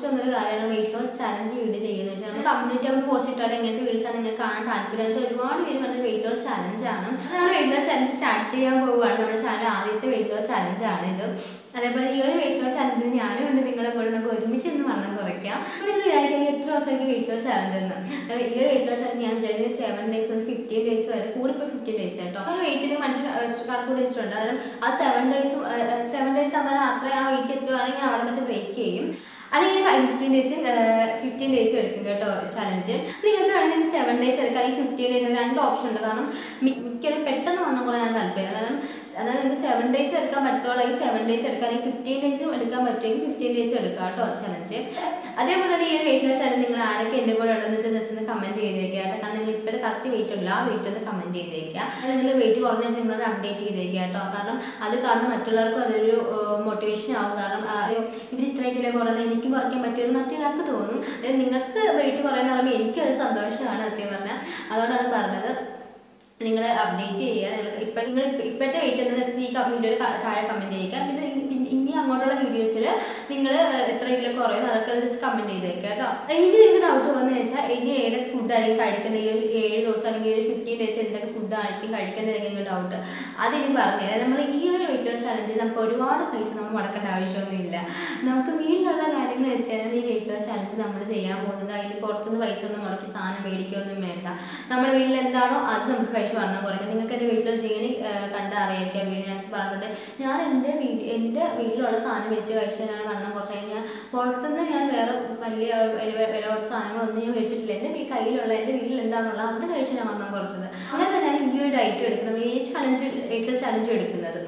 വന്നൊരു കാര്യമാണ് wait loss challenge video ചെയ്യുന്നത് വെച്ചാൽ നമ്മൾ കമ്മ്യൂണിറ്റി നമ്മൾ പോസ്റ്റ് ഇട്ടാൽ എങ്ങനത്തെ വീഡിയോസ് ആണ് നിങ്ങൾക്ക് കാണാൻ താല്പര്യം അതിൽ ഒരുപാട് പേര് പറഞ്ഞത് വെയിറ്റ് ലോസ് ചലഞ്ച് ആണ് നമ്മൾ വെയിറ്റ് ലോസ് ചലഞ്ച് സ്റ്റാർട്ട് ചെയ്യാൻ പോവുകയാണ് നമ്മുടെ ചാനൽ ആദ്യത്തെ വെയിറ്റ് ലോസ് ചലഞ്ച് ആണ് ഇത് അതേപോലെ ഈ ഒരു വെയിറ്റ് ലോസ് ചലഞ്ചിൽ ഞാനും ഉണ്ട് നിങ്ങളെ പോലെ നമുക്ക് ഒരുമിച്ച് ഇന്ന് വണ്ണം കുറയ്ക്കാം അപ്പോൾ നിങ്ങൾ വിചാരിക്കുക എത്ര ദിവസമായിരിക്കും വെയിറ്റ് ലോസ് ചലഞ്ച് എന്ന് അതായത് ഈ ഒരു വെയിറ്റ് ലോസ് ചലഞ്ച് ഞാൻ വിചാരിക്കുന്നത് സെവൻ ഡേയ്സ് മുതൽ ഫിഫ്റ്റീൻ ഡേയ്സ് വരെ കൂടിപ്പോൾ ഫിഫ്റ്റീൻ ഡേയ്സ് കേട്ടോ ആ വെയിറ്റിന് മനസ്സിൽ കണക്കൂടി വെച്ചിട്ടുണ്ട് അതായത് ആ സെവൻ ഡേയ്സ് സെവൻ ഡേയ്സ് ആകുമ്പോൾ അത്ര ആ വെയിറ്റ് എത്തുകയാണെങ്കിൽ അവിടെ വെച്ച് ബ്രേക്ക് ചെയ്യും അല്ലെങ്കിൽ ഫിഫ്റ്റീൻ ഡേയ്സ് ഫിഫ്റ്റീൻ ഡേയ്സ് എടുക്കും കേട്ടോ ചലഞ്ച് നിങ്ങൾക്ക് വേണമെങ്കിൽ സെവൻ ഡേയ്സ് എടുക്കാം അല്ലെങ്കിൽ ഫിഫ്റ്റീൻ ഡേയ്സ് രണ്ട് ഓപ്ഷൻ ഉണ്ട് കാരണം മി- മിക്കവരും പെട്ടെന്ന് വണ്ണം കുറയാൻ താല്പര്യം കാരണം അതായത് നിങ്ങൾക്ക് സെവൻ ഡേയ്സ് എടുക്കാൻ പറ്റുള്ളൂ അല്ലെങ്കിൽ സെവൻ ഡേയ്സ് എടുക്കാം അല്ലെങ്കിൽ ഫിഫ്റ്റീൻ ഡേയ്സും എടുക്കാൻ പറ്റുമെങ്കിൽ ഫിഫ്റ്റീൻ ഡേയ്സ് എടുക്കാം കേട്ടോ ചലഞ്ച് അതേപോലെ തന്നെ ഈ ഒരു വെയിറ്റ് ചലഞ്ച് നിങ്ങൾ ആരൊക്കെ എൻ്റെ കൂടെ ഉണ്ടെന്ന് വെച്ചാൽ ജസ്റ്റ് ഒന്ന് കമൻറ്റ് ചെയ്തേക്കുക കേട്ടോ കാരണം നിങ്ങൾ ഇപ്പോഴത്തെ കറക്റ്റ് വെയിറ്റ് ഉണ്ടല്ലോ ആ വെയിറ്റ് ഒന്ന് കമൻറ്റ് ചെയ്തേക്കുക അത് നിങ്ങൾ വെയിറ്റ് കുറഞ്ഞ വെച്ചാൽ നിങ്ങളത് അപ്ഡേറ്റ് ചെയ്തേക്കുക കേട്ടോ കാരണം അത് കാണുന്ന മറ്റുള്ളവർക്കും അതൊരു മോട്ടിവേഷൻ ആവും കാരണം ആ, അയ്യോ ഇവർ ഇത്രയും കിലോ കുറഞ്ഞത് എനിക്കും കുറയ്ക്കാൻ പറ്റുമെന്ന് മറ്റൊരാൾക്ക് തോന്നും അതായത് നിങ്ങൾക്ക് വെയിറ്റ് കുറയുന്ന പറയുമ്പോൾ എനിക്കും അത് സന്തോഷമാണ് സത്യം പറഞ്ഞാൽ അതുകൊണ്ടാണ് പറഞ്ഞത് നിങ്ങൾ അപ്ഡേറ്റ് ചെയ്യുക നിങ്ങൾക്ക് ഇപ്പം നിങ്ങൾ ഇപ്പോഴത്തെ വെയിറ്റ് എന്താ വെച്ചാൽ ഈ വീഡിയോയുടെ താഴെ കമൻറ്റ് ചെയ്യുക പിന്നെ ഇ- ഇനി- ഇനി അങ്ങോട്ടുള്ള വീഡിയോസിൽ നിങ്ങൾ എത്ര കിലോ കുറയുന്നു അതൊക്കെ ജസ്റ്റ് കമൻറ്റ് ചെയ്തേക്കുക കേട്ടോ ഇനി നിങ്ങൾക്ക് ഡൗട്ട് വന്നു വെച്ചാൽ ഇനി ഏതൊക്കെ ഫുഡ് ആയിരിക്കും കഴിക്കേണ്ടത് ഈ ഒരു ഏഴ് ദിവസം അല്ലെങ്കിൽ ഒരു ഫിഫ്റ്റീൻ ഡേയ്സ് എന്തൊക്കെ ഫുഡ് ആയിരിക്കും കഴിക്കേണ്ടതെങ്കിൽ നിങ്ങൾക്ക് ഡൗട്ട് അതിനി പറഞ്ഞു നമ്മൾ ഈ ഒരു വെയിറ്റ് ലോസ് ചലഞ്ചിൽ നമുക്ക് ഒരുപാട് പൈസ നമ്മൾ മുടക്കേണ്ട ആവശ്യമൊന്നുമില്ല നമുക്ക് വീട്ടിലുള്ള കാര്യങ്ങൾ വെച്ചാൽ ഈ വെയിറ്റ് ലോസ് ചലഞ്ച് നമ്മൾ ചെയ്യാൻ പോകുന്നത് അതിന് പുറത്തുനിന്ന് പൈസ ഒന്നും മുടക്കി സാധനം മേടിക്കുകയൊന്നും വേണ്ട നമ്മുടെ വീട്ടിൽ എന്താണോ അത് നമുക്ക് കഴിച്ച് വണ്ണം കുറയ്ക്കാം നിങ്ങൾക്ക് എൻ്റെ വീട്ടിൽ ജേണി കണ്ട അറിയിക്കാം വീട് ഞാൻ പറഞ്ഞിട്ടുണ്ട് ഞാൻ എൻ്റെ വീട് എൻ്റെ വീട്ടിലുള്ള സാധനം വെച്ച് കഴിച്ചാൽ ഞാൻ വണ്ണം കുറച്ചാൽ ഞാൻ പുറത്തുനിന്ന് ഞാൻ വേറെ വലിയ വില വില കുറച്ച് സാധനങ്ങളൊന്നും ഞാൻ മേടിച്ചിട്ടില്ല എൻ്റെ വീ- കയ്യിലുള്ള എൻ്റെ വീട്ടിൽ എന്താണുള്ളത് അത് കഴിച്ച് ഞാൻ വണ്ണം കുറച്ചത് അങ്ങനെ തന്നെയാണ് ഈ ഒരു ഡയറ്റ് എടുക്കുന്നത് ഈ ചലഞ്ച് വീട്ടിൽ ചലഞ്ച് എടുക്കുന്നത്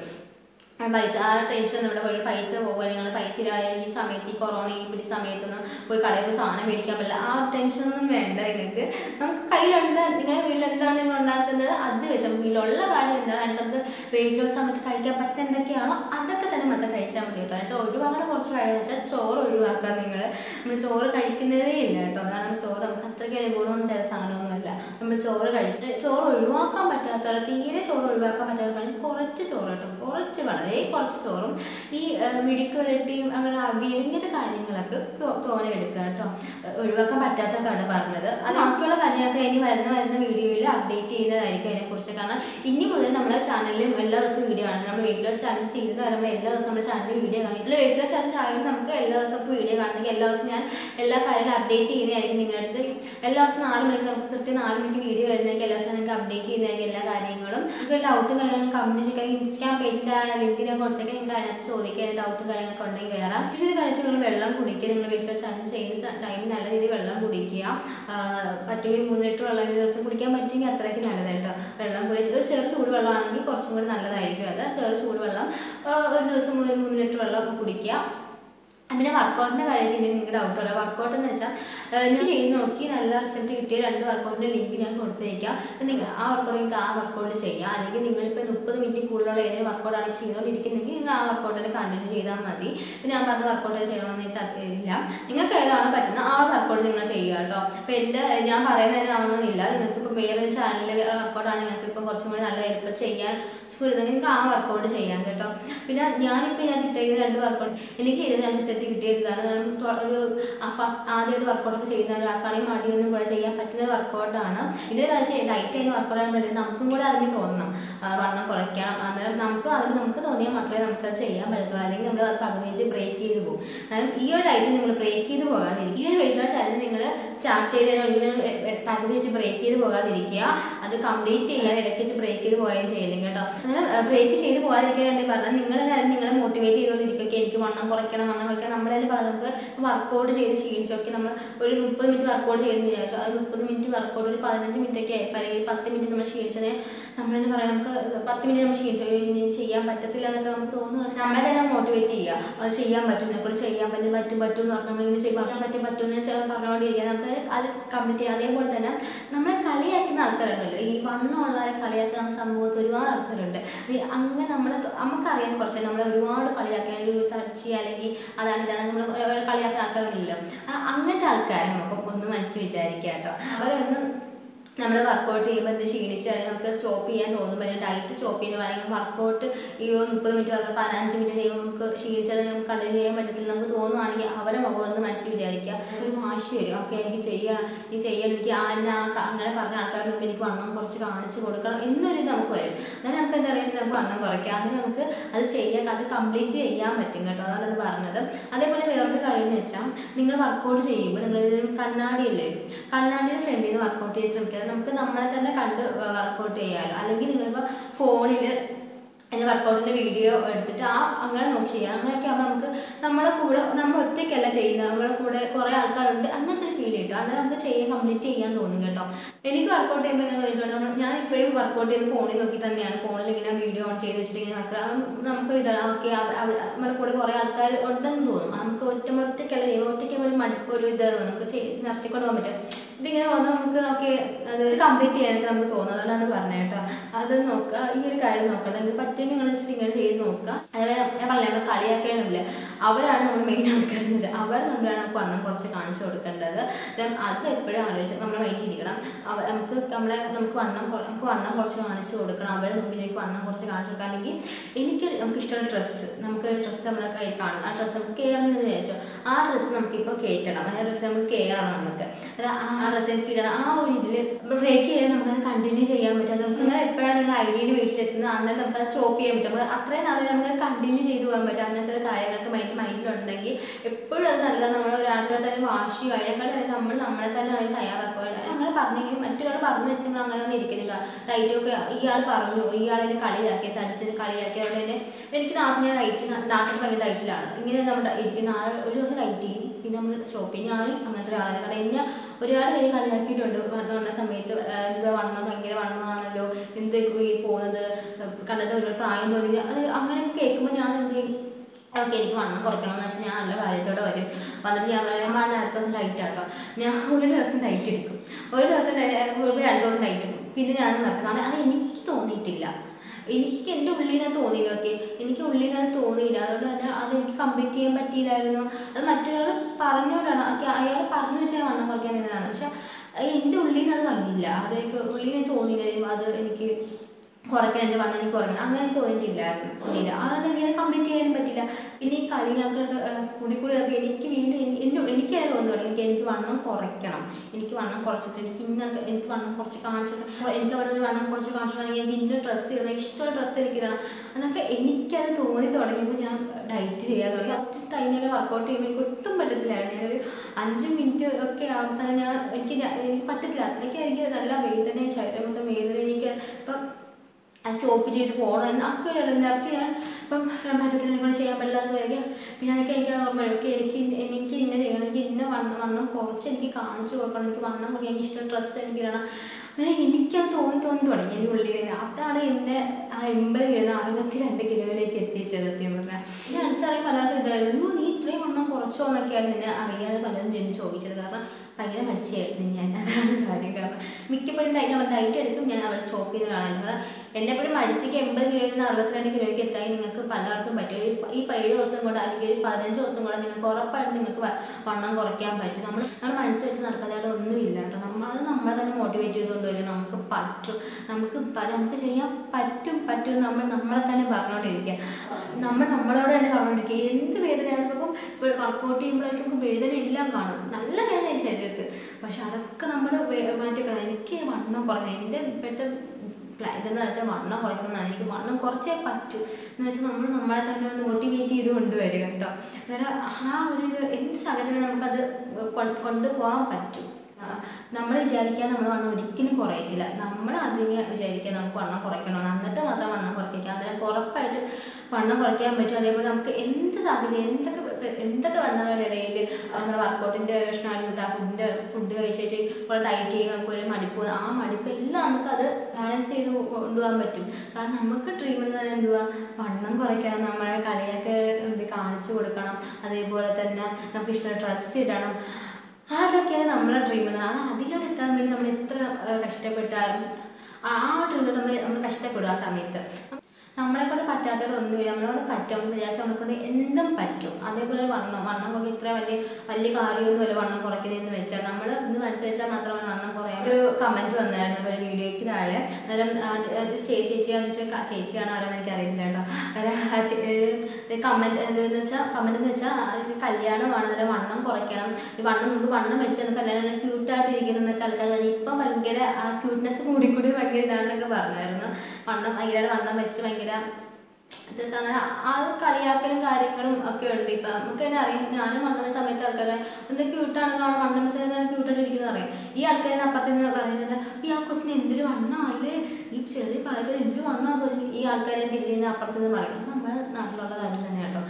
ആ പൈസ ആ ടെൻഷൻ നമ്മുടെ ഒരു പൈസ പോകുക നിങ്ങൾ പൈസ ഇല്ലാതെ ഈ സമയത്ത് ഈ കൊറോണ ഈ പിടി സമയത്തൊന്നും പോയി കടയിൽ പോയി സാധനം മേടിക്കാൻ പറ്റില്ല ആ ടെൻഷനൊന്നും വേണ്ട നിങ്ങൾക്ക് നമുക്ക് കയ്യിലുണ്ട് നിങ്ങളുടെ വീട്ടിൽ എന്താണ് നിങ്ങൾ ഉണ്ടാക്കുന്നത് അത് വെച്ച് നമുക്ക് വീട്ടിലുള്ള കാര്യം എന്താണ് അതിനകത്ത് നമുക്ക് വെയിറ്റ് സമയത്ത് കഴിക്കാൻ പറ്റുന്ന എന്തൊക്കെയാണോ അതൊക്കെ തന്നെ മൊത്തം കഴിച്ചാൽ മതി കേട്ടോ അതിനകത്ത് ഒഴിവാക്കണ കുറച്ച് കാര്യം വെച്ചാൽ ചോറ് ഒഴിവാക്കാൻ നിങ്ങൾ നമ്മൾ ചോറ് കഴിക്കുന്നതേ ഇല്ല കേട്ടോ കാരണം ചോറ് നമുക്ക് അത്രയ്ക്ക് ഗുണമൊന്നും തരുന്ന സാധനമൊന്നുമല്ല നമ്മൾ ചോറ് കഴിക്കുക ചോറ് ഒഴിവാക്കാൻ പറ്റാത്തവർ തീരെ ചോറ് ഒഴിവാക്കാൻ പറ്റാത്തവർ കുറച്ച് ചോറ് കേട്ടോ കുറച്ച് വളരെ കുറച്ച് ചോറും ഈ മിഴുക്ക് വരട്ടിയും അങ്ങനെ അവിയൽ ഇങ്ങനത്തെ കാര്യങ്ങളൊക്കെ തോ- തോനെ എടുക്കുക കേട്ടോ ഒഴിവാക്കാൻ പറ്റാത്തവർക്കാണ് പറഞ്ഞത് അത് ബാക്കിയുള്ള കാര്യങ്ങളൊക്കെ ഇനി വരുന്ന വരുന്ന വീഡിയോയിൽ അപ്ഡേറ്റ് ചെയ്യുന്നതായിരിക്കും അതിനെക്കുറിച്ച് കാരണം ഇനി മുതൽ നമ്മളെ ചാനലിലും എല്ലാ ദിവസവും വീഡിയോ കാണണം നമ്മൾ വീട്ടിലെ ചലഞ്ച് തീരുന്ന വരെ നമ്മൾ എല്ലാ ദിവസവും നമ്മുടെ ചാനലിൽ വീഡിയോ കാണും ഇപ്പോൾ വീട്ടിലെ ചലഞ്ച് ആയതുകൊണ്ട് നമുക്ക് എല്ലാ ദിവസവും വീഡിയോ കാണണമെങ്കിൽ എല്ലാ ദിവസവും ഞാൻ എല്ലാ കാര്യങ്ങളും അപ്ഡേറ്റ് ചെയ്യുന്നതായിരിക്കും നിങ്ങളുടെ അടുത്ത് എല്ലാ ദിവസവും നാല് മണിക്ക് നമുക്ക് കൃത്യം നാല് മണിക്ക് വീഡിയോ വരുന്നതായിരിക്കും എല്ലാ ദിവസവും നിങ്ങൾക്ക് അപ്ഡേറ്റ് ചെയ്യുന്നതായിരിക്കും എല്ലാ കാര്യങ്ങളും നിങ്ങൾക്ക് ഡൗട്ടും കാര്യങ്ങളും കമൻറ്റ് ചെയ്യാൻ ഇൻസ്റ്റാഗ്രാം പേജിൻ്റെ ആ ലിങ്ക് ഞാൻ കൊടുത്തേക്ക് നിങ്ങൾക്ക് അതിനകത്ത് ചോദിക്കാൻ ഡൗട്ടും കാര്യങ്ങളൊക്കെ ഉണ്ടെങ്കിൽ വേറെ പിന്നെ ഒരു കാര്യം വെച്ചാൽ നിങ്ങൾ വെള്ളം കുടിക്കുക നിങ്ങൾ വീട്ടിലെ ചലഞ്ച് ചെയ്യുന്ന ടൈമിൽ നല്ല രീതിയിൽ വെള്ളം കുടിക്കുക പറ്റുമെങ്കിൽ മൂന്ന് ലിറ്റർ വെള്ളം ഒരു ദിവസം കുടിക്കാൻ പറ്റുമെങ്കിൽ അത്രയ്ക്ക് നല്ലതായിട്ടോ വെള്ളം കുടിച്ച് ഒരു ചെറു ചൂടുവെള്ളമാണെങ്കിൽ കുറച്ചും കൂടി നല്ലതായിരിക്കും അത് ചെറു ചൂടുവെള്ളം ആ, ഒരു ദിവസം ഒരു മൂന്ന് ലിറ്റർ വെള്ളം കുടിക്കുക പിന്നെ വർക്കൗട്ടിൻ്റെ കാര്യത്തിൽ ഇനി നിങ്ങൾക്ക് ഡൗട്ടുള്ള വർക്കൗട്ട് എന്ന് വെച്ചാൽ ഞാൻ ചെയ്ത് നോക്കി നല്ല റിസൾട്ട് കിട്ടിയ രണ്ട് വർക്കൗട്ടിൻ്റെ ലിങ്ക് ഞാൻ കൊടുത്തേക്കാം അപ്പം നിങ്ങൾ ആ വർക്കൗട്ട് നിങ്ങൾക്ക് ആ വർക്കൗട്ട് ചെയ്യാം അല്ലെങ്കിൽ നിങ്ങളിപ്പോൾ മുപ്പത് മിനിറ്റ് കൂടുതലുള്ള ഏതെങ്കിലും വർക്കൗട്ടാണ് ചെയ്തുകൊണ്ടിരിക്കുന്നെങ്കിൽ നിങ്ങൾ ആ വർക്കൗട്ടിന് കണ്ടിന്യൂ ചെയ്താൽ മതി ഇപ്പം ഞാൻ പറഞ്ഞ വർക്കൗട്ട് ചെയ്യണമെന്ന് എനിക്ക് താല്പര്യമില്ല നിങ്ങൾക്ക് ഏതാണോ പറ്റുന്നത് ആ വർക്കൗട്ട് നിങ്ങൾ ചെയ്യുക കേട്ടോ അപ്പോൾ എൻ്റെ ഞാൻ പറയുന്നതിന് ആവണമെന്നില്ല നിങ്ങൾക്ക് ഇപ്പോൾ വേറെ ചാനലിലെ വർക്കൗട്ടാണ് നിങ്ങൾക്ക് ഇപ്പോൾ കുറച്ചും കൂടി നല്ല എളുപ്പം ചെയ്യാൻ സുഖം നിങ്ങൾക്ക് ആ വർക്കൗട്ട് ചെയ്യാം കേട്ടോ പിന്നെ ഞാനിപ്പോൾ ഞാൻ ഇട്ടേക്കുന്ന രണ്ട് വർക്കൗട്ട് എനിക്ക് ചെയ്ത് ഞാൻ റിസൾട്ട് കിട്ടിയതാണ് കാരണം തൊ- ഒരു ഫസ്റ്റ് ആദ്യമായിട്ട് വർക്കൗട്ടൊക്കെ ചെയ്യുന്ന ഒരാൾക്കാണെങ്കിൽ മടിയൊന്നും കൂടെ ചെയ്യാൻ പറ്റുന്ന വർക്കൗട്ടാണ് ഇതിൻ്റെ കാര്യം ഡയറ്റ് അതിന് വർക്കൗട്ട് ആകുമ്പോഴേ നമുക്കും കൂടെ അതിന് തോന്നണം ആ, വണ്ണം കുറയ്ക്കണം അന്നേരം നമുക്ക് അതിന് നമുക്ക് തോന്നിയാൽ മാത്രമേ നമുക്കത് ചെയ്യാൻ പറ്റത്തുള്ളൂ അല്ലെങ്കിൽ നമ്മൾ അത് പകുതി വെച്ച് ബ്രേക്ക് ചെയ്ത് പോകും കാരണം ഈ ഒരു ഡയറ്റ് നിങ്ങൾ ബ്രേക്ക് ചെയ്ത് പോകാതിരിക്കുക ഈ ഒരു വെയിറ്റ് ലോസ് ചലഞ്ച് നിങ്ങൾ സ്റ്റാർട്ട് ചെയ്തതിന് ഒരിക്കലും പകുതി വെച്ച് ബ്രേക്ക് ചെയ്ത് പോകാതിരിക്കുക അത് കംപ്ലീറ്റ് ചെയ്യാൻ ഇടയ്ക്ക് വെച്ച് ബ്രേക്ക് ചെയ്ത് പോവുകയും ചെയ്യില്ല കേട്ടോ അന്നേരം ബ്രേക്ക് ചെയ്ത് പോകാതിരിക്കാൻ വേണ്ടി പറഞ്ഞാൽ നിങ്ങൾ തന്നെ നിങ്ങളെ മോട്ടിവേറ്റ് ചെയ്തുകൊണ്ടിരിക്കുക എനിക്ക് വണ്ണം കുറയ്ക്കണം വണ്ണം കുറയ്ക്കണം നമ്മൾ തന്നെ പറഞ്ഞാൽ നമുക്ക് വർക്കൗട്ട് ചെയ്ത് ക്ഷീണിച്ചൊക്കെ നമ്മൾ ഒരു മുപ്പത് മിനിറ്റ് വർക്കൗട്ട് ചെയ്തെന്ന് വിചാരിച്ചു ആ മുപ്പത് മിനിറ്റ് വർക്കൗട്ട് ഒരു പതിനഞ്ച് മിനിറ്റ് ഒക്കെ ആയി അല്ലെങ്കിൽ പത്ത് മിനിറ്റ് നമ്മൾ ക്ഷീണിച്ചത് നമ്മൾ തന്നെ പറയാം നമുക്ക് പത്ത് മിനിറ്റ് നമ്മൾ ക്ഷീണിച്ചു അയ്യോ, ഇനി ചെയ്യാൻ പറ്റത്തില്ല എന്നൊക്കെ നമുക്ക് തോന്നുകയാണ് നമ്മളെ തന്നെ മോട്ടിവേറ്റ് ചെയ്യുക അത് ചെയ്യാൻ പറ്റും എന്നെക്കൂടെ ചെയ്യാൻ പറ്റും പറ്റും പറ്റും എന്ന് പറഞ്ഞാൽ നമ്മളിങ്ങനെ ചെയ്യും പറയാൻ പറ്റും പറ്റും എന്ന് വെച്ചാൽ പറഞ്ഞുകൊണ്ടിരിക്കുക നമുക്ക് അത് കംപ്ലീറ്റ് ചെയ്യാം അതേപോലെ തന്നെ നമ്മളെ കളിയാക്കുന്ന ആൾക്കാരുണ്ടല്ലോ ഈ വണ്ണമുള്ളവരെ കളിയാക്കുന്ന സമൂഹത്തിൽ ഒരുപാട് ആൾക്കാരുണ്ട് ഈ അങ്ങനെ നമ്മൾ നമുക്കറിയാം കുറച്ച് നമ്മളെ ഒരുപാട് കളിയാക്കാൻ ഈ തടിച്ച് അല്ലെങ്കിൽ അതാണ് ഇതാണ് നമ്മൾ കളിയാക്കുന്ന ആൾക്കാരുണ്ടല്ലോ ആ, അങ്ങനത്തെ ആൾക്കാരെ നമുക്ക് ഒന്ന് മനസ്സിൽ വിചാരിക്കുക കേട്ടോ അവരൊന്നും നമ്മൾ വർക്കൗട്ട് ചെയ്യുമ്പോൾ എന്ത് ക്ഷീണിച്ച് അല്ലെങ്കിൽ നമുക്ക് സ്റ്റോപ്പ് ചെയ്യാൻ തോന്നുമ്പോൾ അല്ലെങ്കിൽ ഡയറ്റ് സ്റ്റോപ്പ് ചെയ്യുമ്പോൾ അല്ലെങ്കിൽ വർക്കൗട്ട് ഈ മുപ്പത് മിനിറ്റ് പറഞ്ഞാൽ പതിനഞ്ച് മിനിറ്റ് കഴിയുമ്പോൾ നമുക്ക് ക്ഷീണിച്ചത് നമുക്ക് കണ്ടിന്യൂ ചെയ്യാൻ പറ്റത്തില്ല നമുക്ക് തോന്നുവാണെങ്കിൽ അവരെ മുഖം ഒന്ന് മനസ്സിൽ വിചാരിക്കുക ഒരു വാശി വരും ഓക്കെ എനിക്ക് ചെയ്യണം ഈ ചെയ്യണം എനിക്ക് ആ എന്നെ ആ ക- അങ്ങനെ പറഞ്ഞ ആൾക്കാരുടെ മുമ്പ് എനിക്ക് വണ്ണം കുറച്ച് കാണിച്ച് കൊടുക്കണം എന്നൊരു ഇത് നമുക്ക് വരും അന്നേരം നമുക്ക് എന്താ പറയുക നമുക്ക് വണ്ണം കുറയ്ക്കാം അതിന് നമുക്ക് അത് ചെയ്യാൻ അത് കംപ്ലീറ്റ് ചെയ്യാൻ പറ്റും കേട്ടോ അതാണ് അത് പറഞ്ഞത് അതേപോലെ വേറൊരു കാര്യം എന്ന് വെച്ചാൽ നിങ്ങൾ വർക്കൗട്ട് ചെയ്യുമ്പോൾ നിങ്ങൾ കണ്ണാടിയല്ലേ കണ്ണാടിയുടെ ഫ്രണ്ടിൽ നിന്ന് വർക്കൗട്ട് ചെയ്ത് ശ്രമിക്കുക നമുക്ക് നമ്മളെ തന്നെ കണ്ട് വർക്കൗട്ട് ചെയ്യാമല്ലോ അല്ലെങ്കിൽ നിങ്ങളിപ്പോൾ ഫോണിൽ അതിൻ്റെ വർക്കൗട്ടിൻ്റെ വീഡിയോ എടുത്തിട്ട് ആ അങ്ങനെ നോക്കി ചെയ്യുക അങ്ങനെയൊക്കെ ആകുമ്പോൾ നമുക്ക് നമ്മളെ കൂടെ നമ്മൾ ഒറ്റയ്ക്കല്ല ചെയ്യുന്നത് നമ്മളെ കൂടെ കുറേ ആൾക്കാരുണ്ട് അങ്ങനത്തെ ഒരു ഫീൽ കിട്ടും അത് നമുക്ക് ചെയ്യാൻ കംപ്ലീറ്റ് ചെയ്യാൻ തോന്നും കേട്ടോ എനിക്ക് വർക്കൗട്ട് ചെയ്യുമ്പോൾ എങ്ങനെ തോന്നിയിട്ടുണ്ട് നമ്മൾ ഞാൻ ഇപ്പോഴും വർക്കൗട്ട് ചെയ്ത് ഫോണിൽ നോക്കി തന്നെയാണ് ഫോണിൽ ഇങ്ങനെ വീഡിയോ ഓൺ ചെയ്ത് വെച്ചിട്ട് ഇങ്ങനെ workout- അത് നമുക്ക് ഇതാണ് ഓക്കെ നമ്മുടെ കൂടെ കുറേ ആൾക്കാർ ഉണ്ടെന്ന് തോന്നും നമുക്ക് ഒറ്റ ഒറ്റയ്ക്കല്ല ചെയ്യുമ്പോൾ ഒറ്റയ്ക്ക് ഒരു മടുപ്പ് ഒരു ഇത് തോന്നും നമുക്ക് ചെയ്ത് നിർത്തിക്കൊണ്ട് പോകാൻ പറ്റും ഇതിങ്ങനെ തോന്നുമ്പോൾ നമുക്ക് ഓക്കെ അത് കംപ്ലീറ്റ് ചെയ്യാനൊക്കെ നമുക്ക് തോന്നും അതുകൊണ്ടാണ് പറഞ്ഞത് കേട്ടോ അത് നോക്കുക ഈ ഒരു കാര്യം നോക്കണം നിങ്ങൾക്ക് പറ്റുമെങ്കിൽ നിങ്ങൾ ജസ്റ്റ് ഇങ്ങനെ ചെയ്ത് നോക്കുക അതുപോലെ ഞാൻ പറഞ്ഞില്ല നമ്മൾ കളിയാക്കാനില്ല അവരാണ് നമ്മൾ മെയിൻ ആൾക്കാരെന്ന് വെച്ചാൽ അവർ നമ്മളാണ് നമുക്ക് വണ്ണം കുറച്ച് കാണിച്ചു കൊടുക്കേണ്ടത് then അത് എപ്പോഴും ആലോചിച്ച് നമ്മുടെ മൈൻഡിൽ ഇരിക്കണം അവ നമുക്ക് നമ്മളെ നമുക്ക് വണ്ണം കുറ- നമുക്ക് വണ്ണം കുറച്ച് കാണിച്ചു കൊടുക്കണം അവരുടെ മുമ്പിൽ എനിക്ക് വണ്ണം കുറച്ച് കാണിച്ചു കൊടുക്കുക അല്ലെങ്കിൽ എനിക്ക് നമുക്ക് ഇഷ്ടമുള്ള ഡ്രസ്സ് നമുക്ക് ഡ്രസ്സ് നമ്മളെ കയ്യിൽ കാണും ആ ഡ്രസ്സ് നമുക്ക് കയറണമെന്ന് വിചാരിച്ചോ ആ ഡ്രസ്സ് നമുക്കിപ്പോൾ കയറ്റണം ആ ഡ്രസ്സ് നമുക്ക് കയറണം നമുക്ക് അത് ആ ഡ്രസ്സ് എനിക്ക് ഇടണം ആ ഒരു ഇതിൽ ബ്രേക്ക് ചെയ്താൽ നമുക്കത് കണ്ടിന്യൂ ചെയ്യാൻ പറ്റും അത് നമുക്ക് നിങ്ങൾ എപ്പോഴാണ് നിങ്ങൾ ഐഡിയയിൽ വീട്ടിലെത്തുന്നത് അന്നേരം നമുക്ക് അത് സ്റ്റോപ്പ് ചെയ്യാൻ പറ്റും അപ്പോൾ അത്രയും നാളെ നമുക്ക് കണ്ടിന്യൂ ചെയ്തു പോകാൻ പറ്റും അങ്ങനത്തെ ഒരു കാര്യങ്ങളൊക്കെ മൈൻഡ് മൈൻഡിലുണ്ടെങ്കിൽ എപ്പോഴും അത് നല്ലതാണ് നമ്മൾ ഒരാളുടെ തന്നെ വാശിയോ അതിനേക്കാൾ നമ്മൾ നമ്മളെ തന്നെ അതിന് തയ്യാറാക്കുക അങ്ങനെ പറഞ്ഞെങ്കിൽ മറ്റൊരാൾ പറഞ്ഞു വെച്ച് നിങ്ങൾ അങ്ങനെ ഒന്നും ഇരിക്കുന്നില്ല ഡയറ്റൊക്കെ ഇയാൾ പറഞ്ഞു ഇയാൾ എന്നെ കളിയാക്കി തടിച്ചത് കളിയാക്കി അവിടെ തന്നെ എനിക്ക് നാട്ടിൽ ഞാൻ ഡയറ്റ് നാട്ടിൽ ഭയങ്കര ഡയറ്റിലാണ് ഇങ്ങനെ നമ്മൾ ഇരിക്കുന്ന ആൾ ഒരു ദിവസം ഡയറ്റ് ചെയ്യും പിന്നെ നമ്മൾ സ്റ്റോപ്പ് ചെയ്യും ഞാനും അങ്ങനത്തെ ഒരാളാണ് കാരണം എന്നെ ഒരുപാട് പേര് കളിയാക്കിയിട്ടുണ്ട് പറഞ്ഞു വന്ന സമയത്ത് ആ, എന്താ വണ്ണം ഭയങ്കര വണ്ണമാണല്ലോ എന്ത് ഈ പോകുന്നത് കണ്ടിട്ട് ഒരു പ്രായം തോന്നി അത് അങ്ങനെ കേൾക്കുമ്പോൾ ഞാൻ എന്ത് ചെയ്യും ഓക്കെ എനിക്ക് വണ്ണം കുറയ്ക്കണമെന്ന് വെച്ചാൽ ഞാൻ നല്ല കാര്യത്തോടെ വരും വന്നിട്ട് ഞാൻ പറയാം ഞാൻ അടുത്ത ദിവസം ഡയറ്റ് ആക്കാം ഞാൻ ഒരു ദിവസം ഡയറ്റ് എടുക്കും ഒരു ദിവസം ഡയ- ഒരു രണ്ട് ദിവസം ഡയറ്റ് എടുക്കും പിന്നെ ഞാൻ നടക്കും കാരണം അത് എനിക്ക് തോന്നിയിട്ടില്ല എനിക്ക് എൻ്റെ ഉള്ളിൽ നിന്ന് തോന്നിയില്ല ഓക്കെ എനിക്ക് ഉള്ളിൽ നിന്ന് തോന്നിയില്ല അതുകൊണ്ട് തന്നെ അത് എനിക്ക് കംപ്ലീറ്റ് ചെയ്യാൻ പറ്റിയില്ലായിരുന്നു അത് മറ്റൊരാൾ പറഞ്ഞുകൊണ്ടാണ് ഓക്കെ അയാൾ പറഞ്ഞു വെച്ചാൽ വണ്ണം കുറയ്ക്കാൻ നിന്നതാണ് പക്ഷെ എൻ്റെ ഉള്ളിൽ നിന്ന് അത് വന്നില്ല അത് എനിക്ക് ഉള്ളിൽ നിന്ന് തോന്നിയില്ല അത് എനിക്ക് കുറയ്ക്കണം എൻ്റെ വണ്ണം എനിക്ക് കുറയ്ക്കണം അങ്ങനെ തോന്നിയിട്ടില്ലായിരുന്നു തോന്നിയില്ല അതുകൊണ്ട് എനിക്കത് കംപ്ലീറ്റ് ചെയ്യാനും പറ്റില്ല പിന്നെ ഈ കളിയാക്കളൊക്കെ ഏഹ്, കൂടി കൂടി അപ്പോൾ എനിക്ക് വീണ്ടും എൻ- എൻ്റെ എനിക്ക് അത് തോന്നി തുടങ്ങി എനിക്ക് എനിക്ക് വണ്ണം കുറയ്ക്കണം എനിക്ക് വണ്ണം കുറച്ചിട്ട് എനിക്ക് ഇന്ന ആൾക്ക് എനിക്ക് വണ്ണം കുറച്ച് കാണിച്ചിട്ട് എനിക്ക് അവിടെ നിന്ന് വണ്ണം കുറച്ച് കാണിച്ചിട്ടുണ്ടെങ്കിൽ എനിക്ക് ഇന്ന ഡ്രസ്സ് ഇടണം ഇഷ്ടമുള്ള ഡ്രസ്സ് എനിക്ക് ഇടണം എന്നൊക്കെ എനിക്കത് തോന്നി തുടങ്ങിയപ്പോൾ ഞാൻ ഡയറ്റ് ചെയ്യാൻ തുടങ്ങി ഫസ്റ്റ് ടൈമിൽ വർക്കൗട്ട് ചെയ്യുമ്പോൾ എനിക്ക് ഒട്ടും പറ്റത്തില്ലായിരുന്നു ഞാനൊരു അഞ്ച് മിനിറ്റ് ഒക്കെ ആകുമ്പോൾ തന്നെ ഞാൻ എനിക്ക് ഞാൻ- എനിക്ക് പറ്റത്തില്ല അത്രയ്ക്ക് എനിക്ക് നല്ല വേദന ശരീരം മൊത്തം വേദന എനിക്ക് ഇപ്പം അത് സ്റ്റോപ്പ് ചെയ്ത് പോകണം ഒക്കെ ഒരു ഇടനിർത്തി ഞാൻ ഇപ്പം ഞാൻ പറ്റത്തില്ല നിങ്ങൾ ചെയ്യാൻ പറ്റില്ല എന്ന് വരിക പിന്നെ അതൊക്കെ എനിക്ക് ഓർമ്മ വരും ഓക്കെ എനിക്ക് ഇന്ന- എനിക്ക് ഇന്ന ചെയ്യണം എനിക്ക് ഇന്ന വണ്ണം വണ്ണം കുറച്ച് എനിക്ക് കാണിച്ചു കൊടുക്കണം എനിക്ക് വണ്ണം കുറയ്ക്കാൻ എനിക്ക് ഇഷ്ടം ഡ്രസ്സ് എനിക്ക് ഇടണം അങ്ങനെ എനിക്കത് തോന്നി തോന്നി തുടങ്ങി എൻ്റെ ഉള്ളിൽ നിന്ന്. അതാണ് എന്നെ ആ എൺപത് കിലോ അറുപത്തി രണ്ട് കിലോയിലേക്ക് എത്തിച്ചത് സത്യം പറഞ്ഞാൽ ഞാൻ അടുത്തറിയാൻ പലർക്കും ഇതായിരുന്നു "അയ്യോ, നീ ഇത്രയും വണ്ണം കുറച്ചോ എന്നൊക്കെയാണ് എന്നെ അറിയാതെ പലരും ജനിച്ച് ചോദിച്ചത് കാരണം ഭയങ്കര മടിച്ചായിരുന്നു ഞാൻ അതാണ് കാര്യം കാരണം മിക്കപ്പോഴും ഡയറ്റ് അവർ ഡയറ്റ് എടുക്കും ഞാൻ അവരെ സ്റ്റോപ്പ് ചെയ്ത ഒരാളാണ് കാരണം എന്നെപ്പോഴും മടിച്ചേക്ക് എൺപത് കിലോയിൽ നിന്ന് അറുപത്തിരണ്ട് കിലോയ്ക്ക് എത്താൻ നിങ്ങൾക്ക് പലർക്കും പറ്റും ഒരു ഈ ഏഴ് ദിവസം കൊണ്ട് അല്ലെങ്കിൽ ഒരു പതിനഞ്ച് ദിവസം കൊണ്ട് നിങ്ങൾക്ക് ഉറപ്പായിട്ടും നിങ്ങൾക്ക് വ- വണ്ണം കുറയ്ക്കാൻ പറ്റും നമ്മൾ നമ്മൾ മനസ്സ് വെച്ച് നടക്കാതെ ഒന്നുമില്ല കേട്ടോ നമ്മളത് നമ്മളെ തന്നെ മോട്ടിവേറ്റ് ചെയ്തുകൊണ്ട് വരും നമുക്ക് പറ്റും നമുക്ക് പ- നമുക്ക് ചെയ്യാൻ പറ്റും പറ്റും എന്ന് നമ്മൾ നമ്മളെ തന്നെ പറഞ്ഞുകൊണ്ടിരിക്കുക നമ്മൾ നമ്മളോട് തന്നെ പറഞ്ഞുകൊണ്ടിരിക്കുക എന്ത് വേദനയായിരുന്നു ഇപ്പം ഇപ്പോൾ വർക്കൗട്ട് ചെയ്യുമ്പോഴേക്കും നമുക്ക് വേദന എല്ലാം കാണും നല്ല വേദന ശരീരത്ത് പക്ഷെ അതൊക്കെ നമ്മൾ മാറ്റിക്കണം എനിക്ക് വണ്ണം കുറഞ്ഞു എൻ്റെ ഇപ്പോഴത്തെ പ്ലാ- ഇതെന്ന് വെച്ചാൽ വണ്ണം കുറയ്ക്കണമെന്നാണ് എനിക്ക് വണ്ണം കുറച്ചേ പറ്റൂ എന്ന് വെച്ചാൽ നമ്മൾ നമ്മളെ തന്നെ ഒന്ന് മോട്ടിവേറ്റ് ചെയ്ത് കൊണ്ടുവരിക കേട്ടോ അന്നേരം ആ ഒരു ഇത് എന്ത് സാഹചര്യം നമുക്കത് കൊ- കൊണ്ടുപോകാൻ പറ്റും നമ്മൾ വിചാരിക്കാൻ നമ്മൾ വണ്ണം ഒരിക്കലും കുറയത്തില്ല നമ്മൾ ആദ്യമേ വിചാരിക്കുക നമുക്ക് വണ്ണം കുറയ്ക്കണമെന്ന് എന്നിട്ട് മാത്രം വണ്ണം കുറയ്ക്കുക അന്നേരം ഉറപ്പായിട്ട് വണ്ണം കുറയ്ക്കാൻ പറ്റും അതേപോലെ നമുക്ക് എന്ത് സാഹചര്യം എന്തൊക്കെ പ- എന്തൊക്കെ വന്നവരുടെ ഇടയിൽ നമ്മുടെ വർക്കൗട്ടിൻ്റെ പ്രശ്നമായിട്ട് ആ ഫുഡിൻ്റെ ഫുഡ് കഴിച്ചിട്ട് ഇപ്പോൾ ഡയറ്റ് ചെയ്യും നമുക്ക് ഒരു മടിപ്പ് ആ മടിപ്പ് എല്ലാം നമുക്കത് ബാലൻസ് ചെയ്ത് കൊണ്ടുപോകാൻ പറ്റും കാരണം നമുക്ക് ഡ്രീം എന്ന് പറയുന്നത് എന്തുവാ വണ്ണം കുറയ്ക്കണം നമ്മളെ കളിയൊക്കെ ഉണ്ട് കാണിച്ചു കൊടുക്കണം അതേപോലെ തന്നെ നമുക്ക് ഇഷ്ടമുള്ള ഡ്രസ്സ് ഇടണം അതൊക്കെയാണ് നമ്മളെ ഡ്രീം എന്ന് അത് അതിലോട്ട് എത്താൻ വേണ്ടി നമ്മൾ എത്ര ആ, കഷ്ടപ്പെട്ടാലും ആ ഡ്രീമിൽ നമ്മൾ നമ്മൾ കഷ്ടപ്പെടും ആ സമയത്ത് നമ്മളെ കൊണ്ട് പറ്റാത്തതൊന്നുമില്ല നമ്മളെ പറ്റും വിചാരിച്ചാൽ നമ്മളെ കൊണ്ട് എന്തും പറ്റും അതേപോലെ വണ്ണം വണ്ണം കുറയ്ക്കുക ഇത്ര വലിയ വലിയ കാര്യമൊന്നുമല്ല വണ്ണം കുറയ്ക്കുന്നതെന്ന് വെച്ചാൽ നമ്മൾ ഇത് മനസ്സിൽ കമന്റ് വണ്ണം കുറയാം ഒരു കമന്റ് വന്നായിരുന്നു ഒരു വീഡിയോയ്ക്ക് താഴെ അന്നേരം ആ ചേ- അത് ചേ- ചേച്ചി ആ ചേച്ചി ക- ചേച്ചിയാണോ ആരാന്ന് എനിക്ക് അറിയില്ല കേട്ടോ കമന്റ് എന്ന് വെച്ചാൽ കമന്റ് എന്ന് വെച്ചാൽ കല്യാണമാണ് അന്നേരം വണ്ണം കുറയ്ക്കണം ഈ വണ്ണം മുമ്പ് വണ്ണം വെച്ച് നമുക്ക് കല്യാണം ക്യൂട്ടായിട്ട് ഇരിക്കുന്നതൊക്കെ ആൾക്കാർ പറഞ്ഞു ഇപ്പം ഭയങ്കര ആ ക്യൂട്ട്നെസ് കൂടി കൂടി ഭയങ്കര ഇതാണെന്നൊക്കെ പറഞ്ഞായിരുന്നു വണ്ണം ഭയങ്കര വണ്ണം വെച്ച് ഭയങ്കര just അങ്ങനെ ആ കളിയാക്കലും കാര്യങ്ങളും ഒക്കെ ഉണ്ട് ഇപ്പം നമുക്ക് തന്നെ അറിയാം ഞാനും വണ്ണം വെച്ച സമയത്ത് ആൾക്കാരെ എന്ത് ക്യൂട്ടാണ് കാണാൻ വണ്ണം വെച്ചാൽ ക്യൂട്ടായിട്ട് ഇരിക്കുന്നത് അറിയാം ഈ ആൾക്കാരെ അപ്പുറത്ത് നിന്ന് പറയുന്നത് ഈ ആ കൊച്ചിന് എന്തൊരു വണ്ണമല്ലേ ഈ ചെറിയ പ്രായത്തിൽ എന്തൊരു വണ്ണമാ കൊച്ചിന് ഈ ആൾക്കാരെ തിരിഞ്ഞ് നിന്ന് അപ്പുറത്ത് നിന്ന് പറയും അത് നമ്മുടെ നാട്ടിലുള്ള കാര്യം തന്നെ കേട്ടോ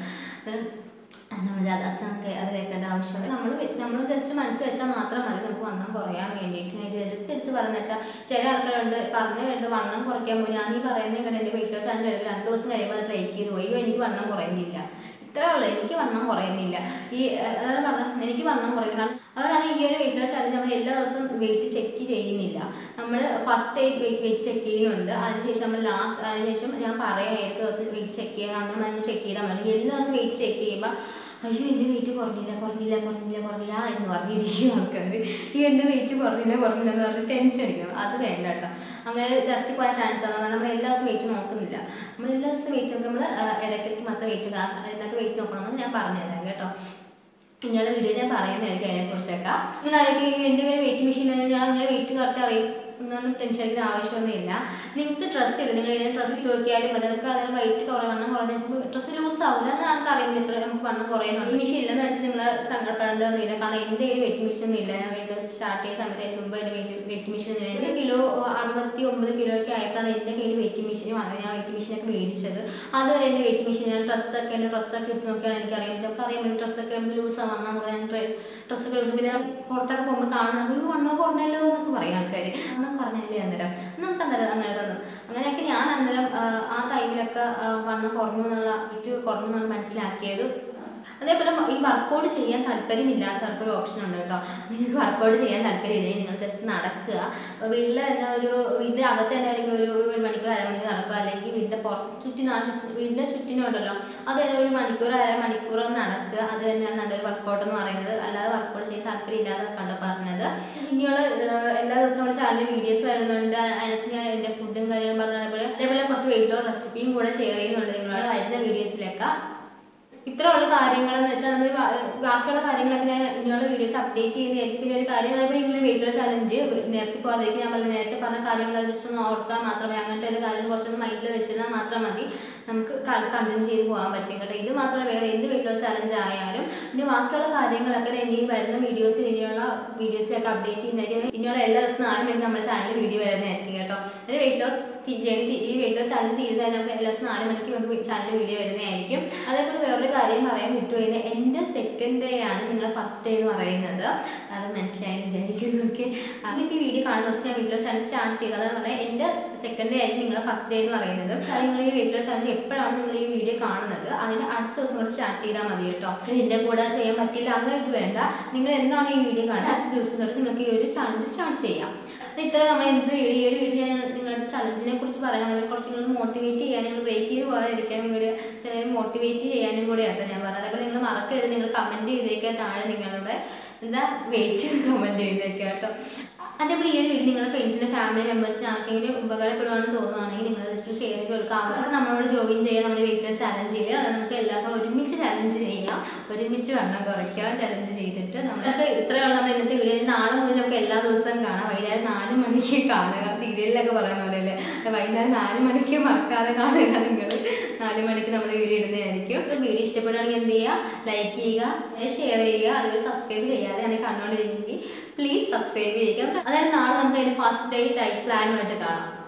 നമ്മൾ ജാഥാസ്ഥ അത് കേൾക്കേണ്ട ആവശ്യമില്ല നമ്മൾ നമ്മൾ ജസ്റ്റ് മനസ്സ് വെച്ചാൽ മാത്രം മതി നമുക്ക് വണ്ണം കുറയാൻ വേണ്ടിയിട്ട് ഇത് എടുത്തെടുത്ത് പറഞ്ഞു വെച്ചാൽ ചില ആൾക്കാരുണ്ട് പറഞ്ഞു കേട്ട് വണ്ണം കുറയ്ക്കാൻ പോയി ഞാൻ ഈ പറയുന്നത് കേട്ട് എൻ്റെ വെയിറ്റ് ലോസ് അതിൻ്റെ ഇടയ്ക്ക് രണ്ട് ദിവസം കഴിയുമ്പോൾ അത് ബ്രേക്ക് ചെയ്ത് പോയി അയ്യോ എനിക്ക് വണ്ണം കുറയുന്നില്ല ഇത്രേ ഉള്ളൂ എനിക്ക് വണ്ണം കുറയുന്നില്ല ഈ അതാണ് പറഞ്ഞത് എനിക്ക് വണ്ണം കുറയുന്നില്ല കാരണം അവരാണ് ഈ ഒരു വെയിറ്റ് ലോസ് ചാലഞ്ച് നമ്മൾ എല്ലാ ദിവസവും വെയിറ്റ് ചെക്ക് ചെയ്യുന്നില്ല നമ്മൾ ഫസ്റ്റ് ഡേ വെയിറ്റ് ചെക്ക് ചെയ്യുന്നുണ്ട് അതിനുശേഷം നമ്മൾ ലാസ്റ്റ് അതിനുശേഷം ഞാൻ പറയാം ഏത് ദിവസം വെയിറ്റ് ചെക്ക് ചെയ്യണം അങ്ങനെ നമ്മൾ ചെക്ക് ചെയ്താൽ മതി എല്ലാ ദിവസവും വെയിറ്റ് ചെക്ക് ചെയ്യുമ്പോൾ അയ്യോ എൻ്റെ വെയിറ്റ് കുറഞ്ഞില്ല കുറഞ്ഞില്ല കുറഞ്ഞില്ല കുറഞ്ഞില്ല എന്ന് പറഞ്ഞിരിക്കും ആൾക്കാർ ഈ എൻ്റെ വെയിറ്റ് കുറഞ്ഞില്ല കുറഞ്ഞില്ല എന്ന് പറഞ്ഞ് ടെൻഷൻ അടിക്കണം അത് വേണ്ട കേട്ടോ അങ്ങനെ തരത്തി പോയാൽ ചാൻസ് ആണ് കാരണം നമ്മൾ എല്ലാ ദിവസവും വെയിറ്റ് നോക്കുന്നില്ല നമ്മൾ എല്ലാ ദിവസവും വെയിറ്റ് നോക്കി നമ്മൾ ഇടയ്ക്കിടയ്ക്ക് മാത്രം വെയിറ്റ് എന്നൊക്കെ വെയിറ്റ് നോക്കണമെന്ന് ഞാൻ പറഞ്ഞുതരാം കേട്ടോ നിങ്ങളുടെ വീഡിയോ ഞാൻ പറയുന്നതായിരിക്കും അതിനെക്കുറിച്ചൊക്കെ നിങ്ങളായിരിക്കും എൻ്റെ കയ്യിൽ വെയിറ്റ് മെഷീൻ ഞാൻ അങ്ങനെ വെയിറ്റ് കറക്റ്റ് അറിയും ഒന്നും ടെൻഷൻ അടിക്കുന്ന ആവശ്യമൊന്നുമില്ല നിങ്ങൾക്ക് ഡ്രസ്സ് ഇല്ല നിങ്ങൾ ഏതെങ്കിലും ഡ്രസ്സ് ഇട്ട് നോക്കിയാലും മതി നമുക്ക് അതിന് വെയിറ്റ് കുറേ വണ്ണം കുറഞ്ഞ ഡ്രസ്സ് ലൂസ് ആവില്ല അത് നമുക്ക് അറിയുമ്പോൾ ഇത്ര നമുക്ക് വണ്ണം കുറയുന്നുണ്ട് മെഷീൻ ഇല്ലെന്ന് വെച്ചാൽ നിങ്ങൾ സങ്കടപ്പെടേണ്ടതൊന്നുമില്ല കാരണം എൻ്റെ കയ്യിൽ വെയിറ്റ് മെഷീൻ ഒന്നും ഇല്ല ഞാൻ വെയിറ്റ് സ്റ്റാർട്ട് ചെയ്ത സമയത്ത് അതിന് മുമ്പ് എൻ്റെ വെയിറ്റ് വെയിറ്റ് മെഷീൻ ഇല്ല എൻ്റെ കിലോ അറുപത്തി ഒമ്പത് കിലോ ഒക്കെ ആയപ്പോഴാണ് എൻ്റെ കയ്യിൽ വെയിറ്റ് മെഷീൻ വന്നത് ഞാൻ വെയിറ്റ് മെഷീനൊക്കെ മേടിച്ചത് അതുവരെ എൻ്റെ വെയിറ്റ് മെഷീൻ ഞാൻ ഡ്രസ്സൊക്കെ എൻ്റെ ഡ്രസ്സൊക്കെ ഇട്ട് നോക്കിയാണ് എനിക്കറിയാം നമുക്ക് അറിയാൻ പറ്റും ഡ്രസ്സൊക്കെ ലൂസ് വണ്ണം കുറയാൻ ഡ്രസ്സൊക്കെ ലൂസ് പിന്നെ പുറത്തൊക്കെ പോകുമ്പോൾ കാണുന്നത് "അയ്യോ, വണ്ണം കുറഞ്ഞല്ലോ എന്നൊക്കെ പറയും ആൾക്കാർ വണ്ണം കുറഞ്ഞല്ലേ അന്നേരം നമുക്ക് അന്നേരം അങ്ങനെ തോന്നും അങ്ങനെയൊക്കെ ഞാൻ അന്നേരം ആ, ആ ടൈമിലൊക്കെ ആ, വണ്ണം കുറഞ്ഞു എന്നുള്ള വെയിറ്റ് കുറഞ്ഞു എന്നാണ് മനസ്സിലാക്കിയത് അതേപോലെ ഈ വർക്കൗട്ട് ചെയ്യാൻ താല്പര്യമില്ലാത്തവർക്ക് ഒരു ഓപ്ഷൻ ഉണ്ട് കേട്ടോ നിങ്ങൾക്ക് വർക്കൗട്ട് ചെയ്യാൻ താല്പര്യമില്ലെങ്കിൽ നിങ്ങൾ ജസ്റ്റ് നടക്കുക വീട്ടിൽ തന്നെ ഒരു വീടിൻ്റെ അകത്ത് തന്നെ ആണെങ്കിൽ ഒരു ഒരു മണിക്കൂർ അരമണിക്കൂർ നടക്കുക അല്ലെങ്കിൽ വീടിൻ്റെ പുറത്ത് ചുറ്റി നാ- വീടിൻ്റെ ചുറ്റിനുണ്ടല്ലോ അത് തന്നെ ഒരു മണിക്കൂർ അരമണിക്കൂർ നടക്കുക അത് തന്നെയാണ് നല്ലൊരു വർക്കൗട്ട് എന്ന് പറയുന്നത് അല്ലാതെ വർക്കൗട്ട് ചെയ്യാൻ താല്പര്യമില്ലാതെ കണ്ട പറഞ്ഞത് ഇനിയുള്ള ഏഹ്, എല്ലാ ദിവസവും നമ്മുടെ ചാനലിൽ വീഡിയോസ് വരുന്നുണ്ട് അതിനകത്ത് ഞാൻ എൻ്റെ ഫുഡും കാര്യങ്ങളും പറഞ്ഞ അതേപോലെ അതേപോലെ കുറച്ച് വെയിറ്റ് ലോസ് റെസിപ്പിയും കൂടെ ഷെയർ ചെയ്യുന്നുണ്ട് നിങ്ങളോട് വരുന്ന വീഡിയോസിലൊക്കെ ഇത്രയുള്ള കാര്യങ്ങളെന്ന് വെച്ചാൽ നമ്മൾ ബാക്കിയുള്ള കാര്യങ്ങളൊക്കെ ഞാൻ ഇനിയുള്ള വീഡിയോസ് അപ്ഡേറ്റ് ചെയ്യുന്നതായിരിക്കും പിന്നെ ഒരു കാര്യം അതേപോലെ നിങ്ങൾ വെയിറ്റ് ലോസ് ചലഞ്ച് നേരത്തെ പോകാതിരിക്കും ഞാൻ പറഞ്ഞ നേരത്തെ പറഞ്ഞ കാര്യങ്ങൾ ജസ്റ്റ് ഒന്ന് ഓർത്താൽ മാത്രമേ അങ്ങനത്തെ ഒരു കാര്യം കുറച്ചൊന്ന് മൈൻഡിൽ വെച്ചിരുന്നാൽ മാത്രം മതി നമുക്ക് കണ്ടിന്യൂ ചെയ്ത് പോകാൻ പറ്റും കേട്ടോ ഇത് മാത്രമല്ല വേറെ എന്ത് വെയിറ്റ് ലോസ് ചലഞ്ച് ആയാലും പിന്നെ ബാക്കിയുള്ള കാര്യങ്ങളൊക്കെ ഞാൻ ഇനി വരുന്ന വീഡിയോസിൽ ഇനിയുള്ള വീഡിയോസിലൊക്കെ അപ്ഡേറ്റ് ചെയ്യുന്നതായിരിക്കും ഇനിയുള്ള എല്ലാ ദിവസവും നാല് മണിക്ക് നമ്മുടെ ചാനലിൽ വീഡിയോ വരുന്നതായിരിക്കും കേട്ടോ അത് വെയിറ്റ് ലോസ് ജേണി ഈ വെയിറ്റ് ലോസ് ചലഞ്ച് തീരുന്നതിന് നമുക്ക് എല്ലാ ദിവസവും നാല് മണിക്ക് നമുക്ക് ചാനലിൽ വീഡിയോ വരുന്നതായിരിക്കും അതേപോലെ വേറൊരു കാര്യം പറയാൻ വിട്ടുപോയത് എൻ്റെ സെക്കൻഡ് ഡേ ആണ് നിങ്ങളുടെ ഫസ്റ്റ് ഡേ എന്ന് പറയുന്നത് അത് മനസ്സിലായി വിചാരിക്കുന്നു ഓക്കെ അതിപ്പോൾ ഈ വീഡിയോ കാണുന്ന ദിവസം ഞാൻ വീഡിയോ ചാനൽ സ്റ്റാർട്ട് ചെയ്തതെന്ന് പറഞ്ഞാൽ എൻ്റെ സെക്കൻഡ് ഡേ ആയിരിക്കും നിങ്ങളുടെ ഫസ്റ്റ് ഡേ എന്ന് പറയുന്നത് അത് നിങ്ങൾ ഈ വീഡിയോ ചാനൽ എപ്പോഴാണ് നിങ്ങൾ ഈ വീഡിയോ കാണുന്നത് അതിന് അടുത്ത ദിവസം കൂടെ സ്റ്റാർട്ട് ചെയ്താൽ മതി കേട്ടോ എൻ്റെ കൂടെ ചെയ്യാൻ പറ്റില്ല അങ്ങനെ ഇത് വേണ്ട നിങ്ങൾ എന്താണ് ഈ വീഡിയോ കാണുന്നത് അടുത്ത ദിവസം തൊട്ട് നിങ്ങൾക്ക് ഈ ഒരു ചാലഞ്ച് സ്റ്റാർട്ട് ചെയ്യാം അപ്പോൾ ഇത്ര നമ്മൾ എന്ത് വീഡിയോ ഈ ഒരു വീഡിയോ ഞാൻ നിങ്ങളുടെ ചലഞ്ചിനെ കുറിച്ച് പറയാൻ നമ്മൾ കുറച്ച് നിങ്ങൾ മോട്ടിവേറ്റ് ചെയ്യാൻ നിങ്ങൾ ബ്രേക്ക് ചെയ്ത് പോകാതിരിക്കാൻ വേണ്ടി ചില മോട്ടിവേറ്റ് ചെയ്യാനും കൂടി ആട്ടോ ഞാൻ പറഞ്ഞത് അതേപോലെ നിങ്ങൾ മറക്കരുത് നിങ്ങൾ കമൻറ്റ് ചെയ്തേക്കുക താഴെ നിങ്ങളുടെ എന്താ വെയിറ്റ് കമൻറ്റ് ചെയ്തേക്കുക കേട്ടോ അതേപോലെ ഈ ഒരു വീഡിയോ നിങ്ങളുടെ ഫ്രണ്ട്സിൻ്റെ ഫാമിലി മെമ്പേഴ്സിന് ആർക്കെങ്കിലും ഉപകാരപ്പെടുവാണെന്ന് തോന്നുവാണെങ്കിൽ നിങ്ങൾ ജസ്റ്റ് ഷെയർ ചെയ്ത് കൊടുക്കുക അവർക്ക് നമ്മളോട് ജോയിൻ ചെയ്യാൻ നമ്മുടെ വീട്ടിൽ ചലഞ്ച് ചെയ്യുക അത് നമുക്ക് എല്ലാവർക്കും ഒരുമിച്ച് ചലഞ്ച് ചെയ്യാം ഒരുമിച്ച് വണ്ണം കുറയ്ക്കാം ചലഞ്ച് ചെയ്തിട്ട് നമ്മൾക്ക് ഇത്രയുള്ള നമ്മുടെ ഇന്നത്തെ വീഡിയോ നാളെ മുതൽ നമുക്ക് എല്ലാ ദിവസവും കാണാം വൈകുന്നേരം നാല് മണിക്ക് കാണുക സീരിയലിലൊക്കെ പറയുന്ന പോലെ അല്ലേ വൈകുന്നേരം നാല് മണിക്ക് മറക്കാതെ കാണുക നിങ്ങൾ നാല് മണിക്ക് നമ്മൾ വീഡിയോ ഇടുന്നതായിരിക്കും വീഡിയോ ഇഷ്ടപ്പെടുകയാണെങ്കിൽ എന്ത് ചെയ്യുക ലൈക്ക് ചെയ്യുക ഷെയർ ചെയ്യുക അതുപോലെ സബ്സ്ക്രൈബ് ചെയ്യാതെ ആണ് കണ്ടുകൊണ്ടിരിക്കുന്നത് പ്ലീസ് സബ്സ്ക്രൈബ് ചെയ്യുക അതായത് നാളെ നമുക്ക് അതിൻ്റെ ഫസ്റ്റ് ഡേ ഡയറ്റ് പ്ലാനുമായിട്ട് കാണാം